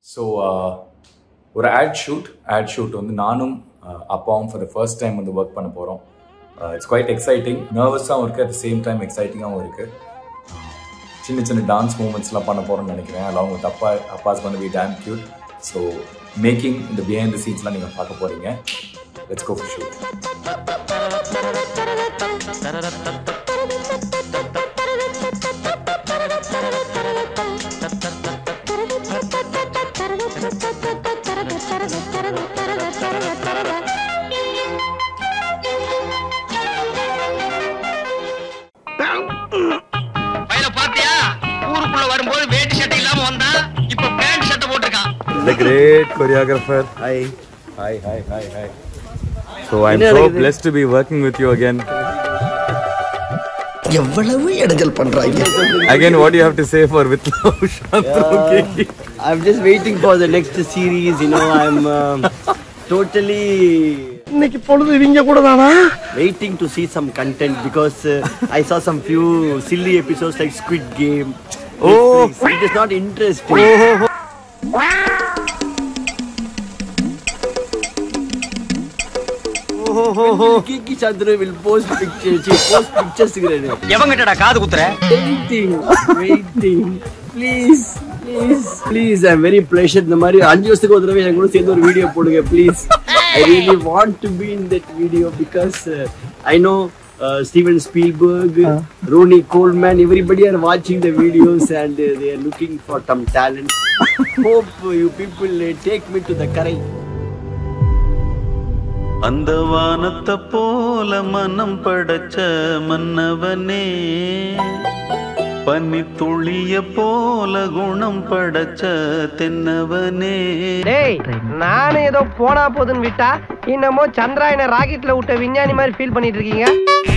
So ஒரு ad shoot ad shoot வந்து நானும் uh, அப்பாவும் ஃபார் த ஃபர்ஸ்ட் டைம் வந்து ஒர்க் பண்ண போகிறோம் இட்ஸ் குவைட் எக்ஸைட்டிங் நர்வஸாகவும் இருக்குது அட் த சேம் டைம் எக்ஸைட்டிங்காகவும் இருக்குது சின்ன சின்ன டான்ஸ் மூமெண்ட்ஸ்லாம் பண்ண போகிறோம்னு நினைக்கிறேன் அலாங் வித் அப்பா அப்பாஸ் வந்து we damn cute so making இந்த பிஹைண்ட் த சீன்ஸ்லாம் நீங்கள் பார்க்க போகிறீங்க லெட்ஸ் கோ ஃபார் ஷூட் பையல பாத்தியா ஊருக்குள்ள வரும்போது வேட்டி சட்டை இல்லாம வந்தா இப்ப பேண்ட் சட்டை போட்டிருக்கான் The great choreographer. Hi. Hi, hi, hi, hi. So I'm so blessed to be working with you again. எவ்வளவு இடைஞ்சல் பண்றாங்க Again, what do you have to say for with love, Shantanu Keki? I'm just waiting for the next series. You know, I'm um, totally இன்னைக்கு பொழுது இவங்க கூட தானா waiting to see some content because uh, I saw some few silly episodes like Squid Game. Oh. Netflix. it is not interesting. Kiki Chandra will post pictures. She post pictures. together. எவங்கிட்டடா காது குத்துற Waiting, waiting. Please, please, please. I'm very pleasured. இந்த மாதிரி அஞ்சு வருஷத்துக்கு ஒரு தடவை என் கூட சேர்ந்து ஒரு வீடியோ போடுங்க please I really want to be in that video because I know Steven Spielberg Ronnie Coleman everybody are வாட்சிங் the videos and they are looking for some talent hope you people take me to the கரை அந்த வானத்தை போல மனம் படைச்ச மன்னவனே பனி துளிய போல குணம் படைச்ச தென்னவனே டேய் நானும் ஏதோ போனா போதுன்னு விட்டா இன்னமோ சந்திராயன ராக்கெட்ல விட்ட விஞ்ஞானி மாதிரி ஃபீல் பண்ணிட்டு இருக்கீங்க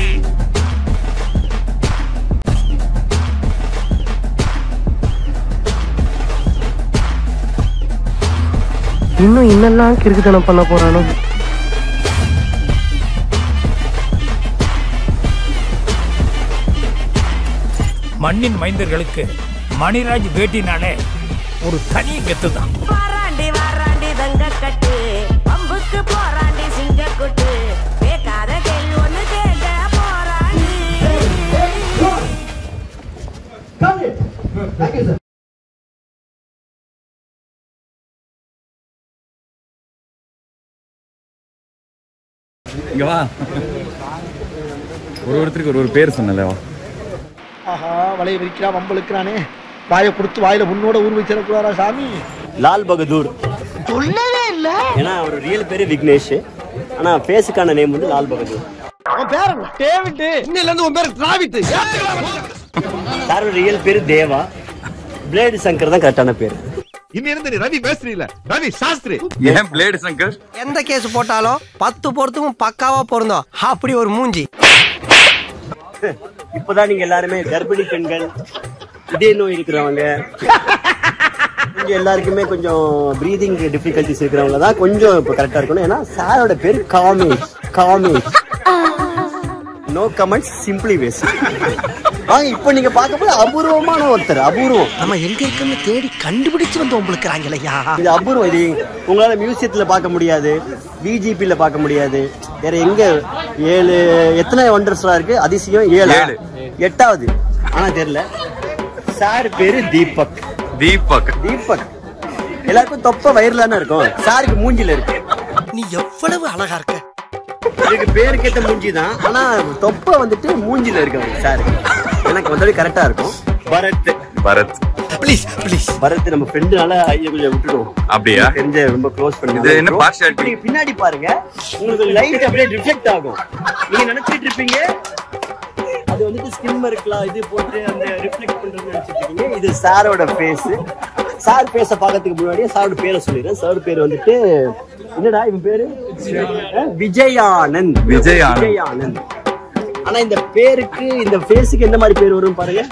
இன்னும் இன்னெல்லாம் கிறுக்குத்தனம் பண்ண போறானோ மண்ணின் மைந்தர்களுக்கு மணிராஜ் வேட்டினாலே ஒரு தனி கெத்து தான் வாராண்டி வாராண்டி தங்க கட்டு பம்புக்கு போராண்டி சிங்க கொட்டு கேட்காத கேள்வி ஒண்ணு கேட்க போராண்டி இங்க வா ஒரு ஒருத்தருக்கு ஒரு ஒரு பேர் சொன்னல வா ஆஹா வலைய விரிக்கிறா வம்பளுக்கிறானே வாயை கொடுத்து வாயில உன்னோட ஊர் வச்சிடக்கூடாதா சாமி லால் பகதூர் சொல்லவே இல்ல ஏன்னா அவர் ரியல் பேரு விக்னேஷ் ஆனா ஃபேஸுக்கான நேம் வந்து லால் பகதூர் அவன் பேர் என்ன டேவிட் இன்னில இருந்து உன் பேர் டிராவிட் சாரோட ரியல் பேரு தேவா பிளேடு சங்கர் தான் கரெக்டான பேர் ஏன் பிளேடு சங்கர் எந்த கேஸ் போட்டாலும் பத்து பொறுத்துக்கும் பக்காவா பொருந்தோம் அப்படி ஒரு மூஞ்சி இப்பதான் நீங்க எல்லாருமே கர்ப்பிணி பெண்கள் இதய நோய் இருக்கிறவங்க இங்க எல்லாருக்குமே கொஞ்சம் பிரீதிங் டிஃபிகல்டிஸ் இருக்கிறவங்க தான் கொஞ்சம் இப்போ கரெக்டா இருக்கணும் ஏன்னா சாரோட பேர் Kamesh Kamesh no comments simply ways வாங்க இப்போ நீங்க பார்க்கும்போது அபூர்வமான ஒருத்தர் அபூர்வம் நம்ம எங்க இருக்குன்னு தேடி கண்டுபிடிச்சு வந்து உங்களுக்குறாங்களையா இது அபூர்வம் இது உங்களால மியூசியத்துல பார்க்க முடியாது பிஜிபில பார்க்க முடியாது வேற எங்க ஏழு எத்தனை ஒண்டர்ஸ்லாம் இருக்கு அதிசயம் ஏழு ஏழு. எட்டாவது ஆனா தெரியல சார் பேரு தீபக் தீபக் தீபக் எல்லாருக்கும் தொப்ப வயிறுல தானே இருக்கும் சாருக்கு மூஞ்சில இருக்கு நீ எவ்வளவு அழகா இருக்க இதுக்கு பேரு கேட்ட மூஞ்சி தான் ஆனா தொப்ப வந்துட்டு மூஞ்சில இருக்கு அவருக்கு சாருக்கு எனக்கு வந்தாலே கரெக்டா இருக்கும் பரத் பரத் ப்ளீஸ் ப்ளீஸ் பரத் நம்ம ஃப்ரெண்டுனால ஐயா கொஞ்சம் விட்டுடுவோம் அப்படியா தெரிஞ்ச ரொம்ப க்ளோஸ் பண்ணி இது என்ன partiality? நீங்க பின்னாடி பாருங்க உங்களுக்கு லைட் அப்படியே ரிஃப்ளெக்ட் ஆகும் நீங்க நினைச்சிட்டு இருப்பீங்க அது வந்துட்டு ஸ்கிம் இருக்கலாம் இது போட்டு அந்த ரிஃப்ளெக்ட் பண்றது நினைச்சிட்டு இருக்கீங்க இது சாரோட ஃபேஸ் சார் பேச பார்க்கறதுக்கு முன்னாடியே சாரோட பேரை சொல்லிடுறேன் சார் பேர் வந்துட்டு என்னடா இவன் பேரு அஹ், விஜயானந்த் விஜயானந்த். விஜயானந்த் ஆனா இந்த பேருக்கு இந்த ஃபேஸுக்கு எந்த மாதிரி பேர் வரும் பாருங்க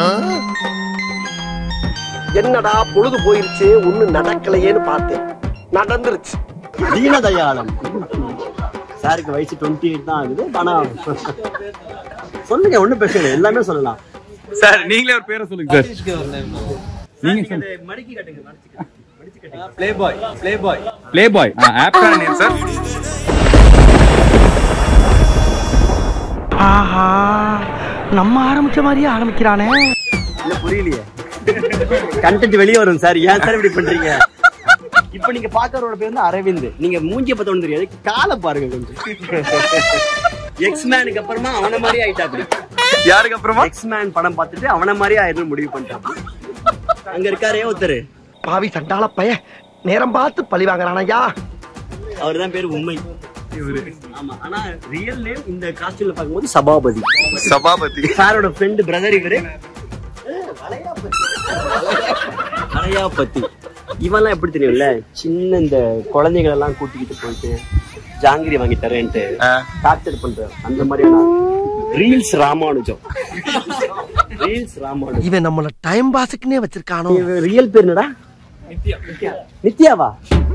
என்னடா பொழுது போயிருச்சு ஒண்ணு நடக்கலையேன்னு பார்த்தேன் நடந்துருச்சு தீனதயாளன் சாருக்கு வயசு டுவெண்ட்டி எயிட் தான் ஆகுது ஆனா சொல்லுங்க ஒண்ணும் பிரச்சனை இல்லை எல்லாமே சொல்லலாம் சார் நீங்களே ஒரு பேரை சொல்லுங்க சார் நீங்க சொல்லுங்க மடிக்கி காட்டுங்க மடிச்சு காட்டுங்க play boy play boy play boy ஆப்டான நேம் சார் ஆஹா நம்ம ஆரம்பிச்ச மாதிரியே ஆரம்பிக்கிறானே இல்ல புரியலையே கண்டென்ட் வெளியே வரும் சார் ஏன் சார் இப்படி பண்றீங்க இப்ப நீங்க பாக்குறவரோட பேர் வந்து அரவிந்த் நீங்க மூஞ்சிய பார்த்தா ஒண்ணும் தெரியாது காலை பாருங்க கொஞ்சம் எக்ஸ் மேனுக்கு அப்புறமா அவன மாதிரி ஆயிட்டா அப்படி யாருக்கு அப்புறமா எக்ஸ் மேன் படம் பார்த்துட்டு அவன மாதிரி ஆயிருந்து முடிவு பண்ணிட்டான் அங்க இருக்காரே ஒருத்தர் பாவி சண்டால பைய நேரம் பார்த்து பழி வாங்குறான் ஐயா அவர் தான் பேரு உண்மை ஆமா ஆனா ரியல் நேம் இந்த காஸ்டியூம்ல பார்க்கும்போது சபாபதி சபாபதி சாரோட ஃப்ரெண்ட் பிரதர் இவரு அலையாபதி இவன்லாம் எப்படி தெரியும்ல சின்ன இந்த குழந்தைகள் எல்லாம் கூட்டிக்கிட்டு போயிட்டு ஜாங்கிரி வாங்கி தரேன்ட்டு டார்ச்சர் பண்ற அந்த மாதிரியான ரீல்ஸ் ராமானுஜம் ரீல்ஸ் ராமானுஜம் இவன் நம்மள டைம் பாஸுக்குன்னே வச்சிருக்கானோ ரியல் பேர் என்னடா நித்யாவா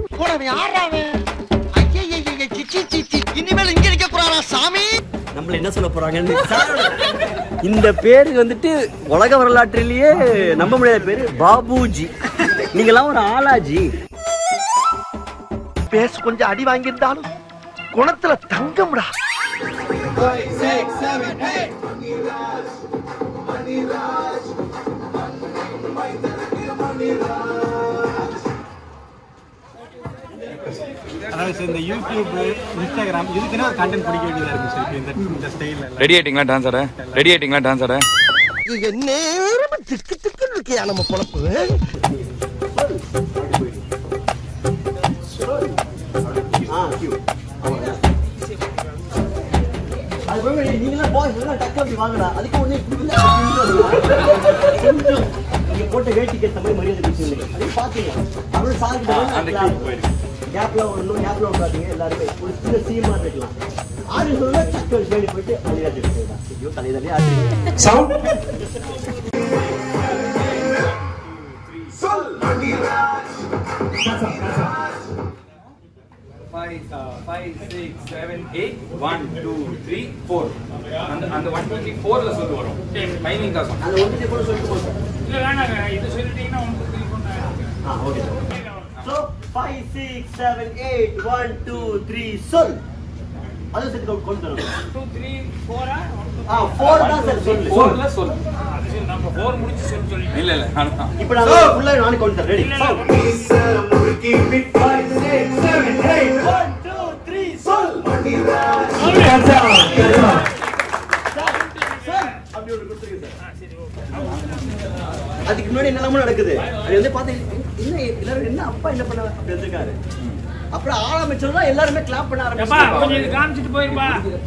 இனிமேல் இங்க இருக்க போறாரா சாமி நம்மள என்ன சொல்ல போறாங்கன்னு இந்த பேரு வந்துட்டு உலக வரலாற்றிலேயே நம்ப முடியாத பேரு பாபுஜி நீங்களாம் ஒரு ஆளாஜி பேச கொஞ்சம் அடி வாங்கியிருந்தாலும் குணத்துல தங்கம்டா அதாவது சார் இந்த யூடியூப் இன்ஸ்டாகிராம் இதுக்குன்னு ஒரு கண்டென்ட் பிடிக்க வேண்டியதா இருக்கு சார் இந்த இந்த ஸ்டைல்ல ரெடி ஆயிட்டீங்களா டான்ஸ் ஆட ரெடி ஆயிட்டீங்களா டான்ஸ் ஆட நேரம் திக்கு திக்குன்னு இருக்கியா நம்ம பொழப்பு நீங்களாம் boys எல்லாம் டக்கு அப்படி வாங்கடா அதுக்கு ஒண்ணே கொஞ்சம் நீங்க போட்ட வேட்டிக்கு ஏத்த மாதிரி மரியாதை பேசுவீங்க அதையும் பாத்தீங்க அவரு சார்ஜ் கேப்ல ஒண்ணும் கேப்ல விடாதீங்க எல்லாருமே ஒரு சின்ன சீமா இருக்கலாம் ஆறு சொல்ல டக்கு வேண்டி போயிட்டு மரியாதை பேசுவீங்க ஐயோ தலையிலே ஆடுறீங்க five six seven eight one two three four அந்த அந்த ஒன் டூ த்ரீ ஃபோரில் சொல்லி வரும் டைமிங் தான் சொன்னேன் அந்த ஒன்று கூட சொல்லிட்டு போங்க இல்ல வேணாங்க இது சொல்லிட்டீங்கன்னா உங்களுக்கு feel பண்ண- ஆ okay so five six seven eight one two three சொல் அது சேர்த்து கொண்டு வரணும் Two, three, four ஆ? One, two, ஆ ஃபோர் தான் சார் சொல்லு ஃபோர்ல சொல்லு அது சரி, நம்ம four முடிச்சு சொல்லி சொல்லிட்டேன். இல்ல இல்ல நான் இப்போ நான் ஃபுல்லா நானே கொண்டு தரேன் ரெடி இல்ல, இல்ல, அதுக்கு முன்னாடி என்னெல்லாமோ நடக்குது அது வந்து பார்த்து என்ன எல்லாரும் என்ன அப்பா என்ன பண்ண அப்படி வந்திருக்காரு அப்புறம் ஆரம்பிச்சோம்னா எல்லாருமே கிளாப் பண்ண எப்பா, கொஞ்சம் இது ஆரம்பிச்சாங்க காமிச்சிட்டு போயிருப்பா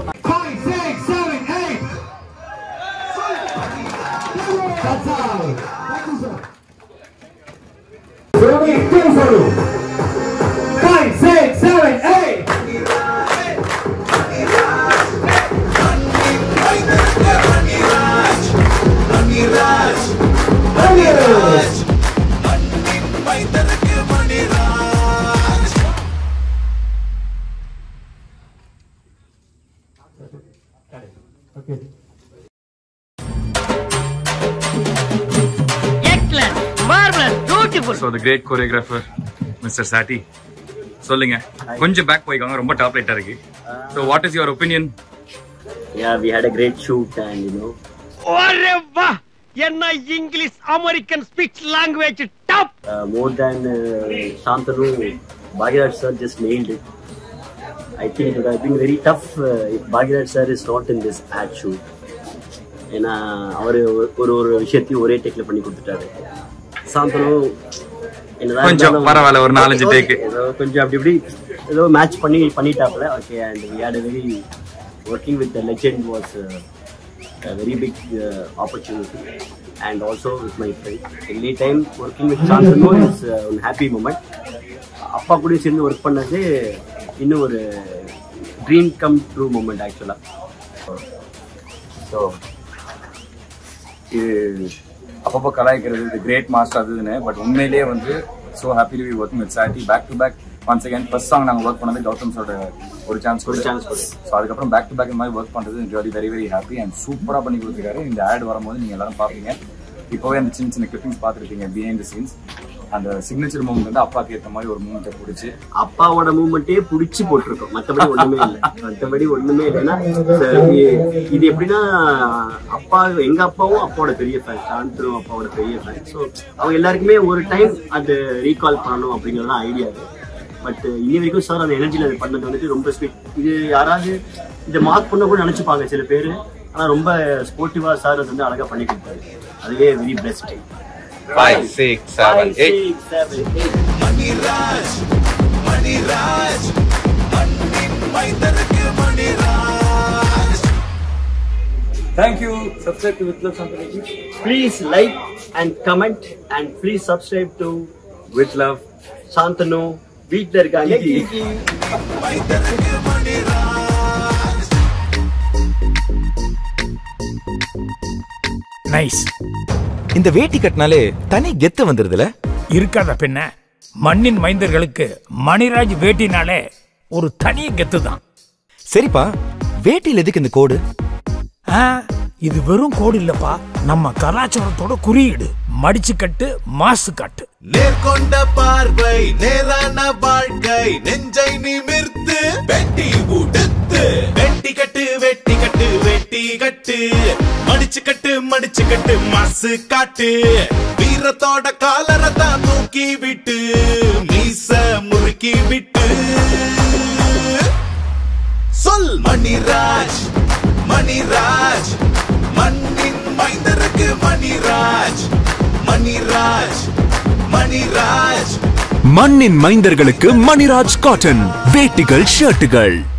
excellent marvellous beautiful so the great choreographer mister Sathy சொல்லுங்க கொஞ்சம் பேக் போய்க்காங்க ரொம்ப டாப் லைட்டா இருக்கு so what is your opinion Yeah, we had a great shoot and you know ஒரே வா என்ன English American speech language top uh, more than uh, Shantanu, Bhagiraj sir just nailed it. I think it would have been very tough uh, if Bhagiraj sir is not in this ad shoot. ஏன்னா அவர் ஒரு ஒரு விஷயத்தையும் ஒரே டேக்ல பண்ணி கொடுத்துட்டாரு சாந்தனு என்னதான் கொஞ்சம் இருந்தாலும் பரவாயில்ல, ஒரு நாலஞ்சு okay, take. ஏதோ கொஞ்சம் அப்படி இப்படி ஏதோ மேட்ச் பண்ணி பண்ணிட்டாப்ல okay and we had very working with the legend was very big opportunity and also with my friend any time working with Shanthanu is one happy moment அப்பா கூட சேர்ந்து ஒர்க் பண்ணது இன்னும் ஒரு ட்ரீம் கம் ட்ரூ மூமெண்ட் ஆக்சுவலாக so இது அப்பப்போ கலாய்க்கிறது இது கிரேட் மாஸ்டர் அது இதுன்னு பட் உண்மையிலேயே வந்து so happy to be working with Sathy back to back once again first song நாங்கள் ஒர்க் பண்ணது கௌதம் சோட ஒரு சான்ஸ் ஒரு chance கொடு. ஸோ அதுக்கப்புறம் பேக் டு பேக் இந்த மாதிரி ஒர்க் பண்ணுறது really very very happy and சூப்பராக பண்ணி கொடுத்துருக்காரு இந்த ஆட் வரும்போது நீங்கள் எல்லாரும் பார்ப்பீங்க இப்போவே அந்த சின்ன சின்ன கிளிப்பிங்ஸ் பார்த்துருப்பீங்க பிஹைண்ட் த சீன்ஸ் அந்த சிக்னேச்சர் மூமெண்ட் வந்து அப்பாக்கு ஏத்த மாதிரி ஒரு மூமெண்ட்டை பிடிச்சி அப்பாவோட மூமெண்ட்டே புடிச்சு போட்டிருக்கோம் மத்தபடி ஒண்ணுமே இல்லை மத்தபடி ஒண்ணுமே இல்லைன்னா சரி, இ- இது எப்படின்னா அப்பா எங்க அப்பாவும் அப்பாவோட பெரிய ஃபேன் சாந்தனும் அப்பாவோட பெரிய ஃபேன் ஸோ அவங்க எல்லாருக்குமே ஒரு டைம் அது ரீகால் பண்ணணும் அப்படிங்கிறது ஐடியா பட் இனி வரைக்கும் சார் அந்த எனர்ஜியில் அது பண்ணது வந்துட்டு ரொம்ப ஸ்வீட் இது யாராவது இதை மார்க் பண்ண கூட நினைச்சுப்பாங்க சில பேர் ஆனா ரொம்ப ஸ்போர்ட்டிவா சார் அது வந்து அழகா பண்ணி கொடுத்தாரு அதுவே very best Five, six, seven, eight. Maniraj Maniraj மண்ணின் மைந்தருக்கு Maniraj thank you subscribe to with love சம்பனி Please like and comment and please subscribe to with love Shanthanu வீட்ல இருக்காங்க கீகி. மைந்தருக்கு மணிராஜ் நைஸ் இந்த வேட்டி கட்டினாலே தனி கெத்து வந்துருதுல இருக்காத பின்ன மண்ணின் மைந்தர்களுக்கு மணிராஜ் வேட்டினாலே ஒரு தனி கெத்து தான் சரிப்பா வேட்டியில் எதுக்கு இந்த கோடு ஆ, இது வெறும் கோடு இல்லப்பா நம்ம கலாச்சாரத்தோட குறியீடு மடிச்சு கட்டு மாசு காட்டு நேர்கொண்ட பார்வை நேரான வாழ்க்கை நெஞ்சை நிமிர்த்து வெட்டி உடுத்து வெட்டி கட்டு வெட்டி கட்டு வெட்டி கட்டு மடிச்சு கட்டு மடிச்சு கட்டு மாசு காட்டு வீரத்தோட காலரை தான் தூக்கி விட்டு மீச முறுக்கி விட்டு சொல் மணிராஜ் மணிராஜ் மண்ணின் மைந்தருக்கு மணிராஜ் மணிராஜ் மணிராஜ் மண்ணின் மைந்தர்களுக்கு மணிராஜ் காட்டன் வேட்டிகள் ஷர்ட்டுகள்